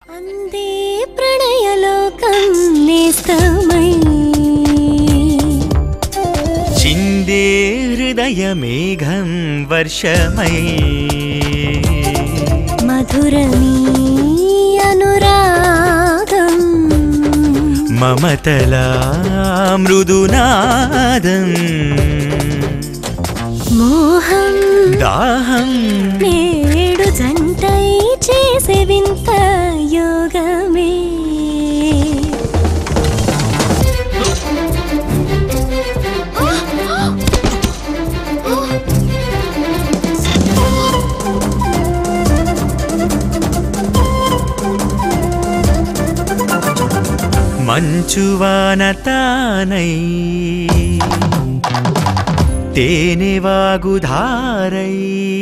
అందే ప్రణయలోకం నేస్తమై చిందే హృదయమేఘం వర్షమై మధురమీ అనురాగం మమతలా మృదునాదం మోహం దాహం నేడు జంటై చేసే వింత యోగమే మంచువాన తానై తేనెవాగుధారై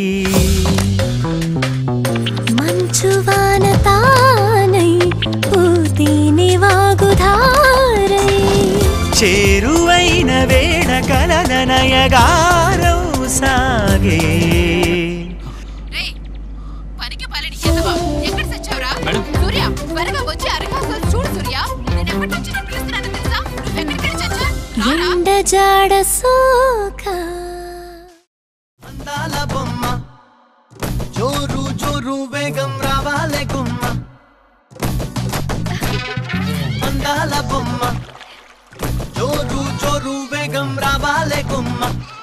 మంచువాన తానై పూతేని వాగుధారై చేరువైన వేళ కలల నయగారౌ సాగే రేయ్ పనికి పలని ఎదవా ఎక్కడ సచ్చావురా సూర్య త్వరగా వచ్చి అరకాసులు చూడు సూర్య నేను ఎప్పటి నుంచి నేను పిలుస్తున్నాను తెలుసా నువ్వు ఎక్కడికి వెళ్ళి చచ్చా ఎండ జాడ సోకా అందాల బొమ్మ జోరు జోరు వేగం రావాలే గుమ్మ అందాల బొమ్మ జోరు జోరు వేగం రావాలే గుమ్మ